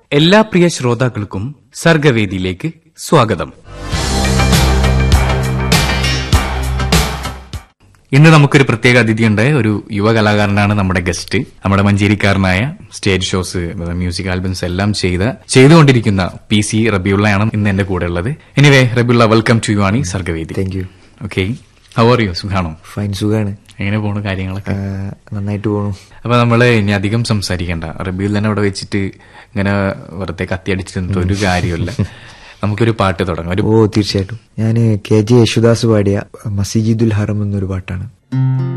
എല്ലാ പ്രിയ ശ്രോതാക്കൾക്കും സർഗവേദിയിലേക്ക് സ്വാഗതം ഇന്ന് നമുക്കൊരു പ്രത്യേക അതിഥിയുണ്ട് ഒരു യുവ കലാകാരനാണ് നമ്മുടെ ഗസ്റ്റ് നമ്മുടെ മഞ്ചേരിക്കാരനായ സ്റ്റേജ് ഷോസ് മ്യൂസിക് ആൽബംസ് എല്ലാം ചെയ്ത് ചെയ്തുകൊണ്ടിരിക്കുന്ന പി സി റബിയുള്ളയാണ് ഇന്ന് എന്റെ കൂടെ ഉള്ളത് anyway Rabiulla welcome to you ആണ് ഈ Sargavedi thank you okay how are you സുഖാണോ ഫൈൻ സുഖാണ് എങ്ങനെ പോണു കാര്യങ്ങളൊക്കെ ആ, നന്നായിട്ട് പോണു അപ്പൊ നമ്മള് ഇനി അധികം സംസാരിക്കണ്ട റബിയുൽ തന്നെ അവിടെ വെച്ചിട്ട് ഇങ്ങനെ വെറുതെ കത്തിയടിച്ചിട്ട് ഒരു കാര്യമില്ല നമുക്കൊരു പാട്ട് തുടങ്ങാം ഒരു ഓ തീർച്ചയായിട്ടും ഞാൻ കെ ജെ യേശുദാസ് പാടിയ മസീജിദുൽ ഹറം എന്നൊരു പാട്ടാണ്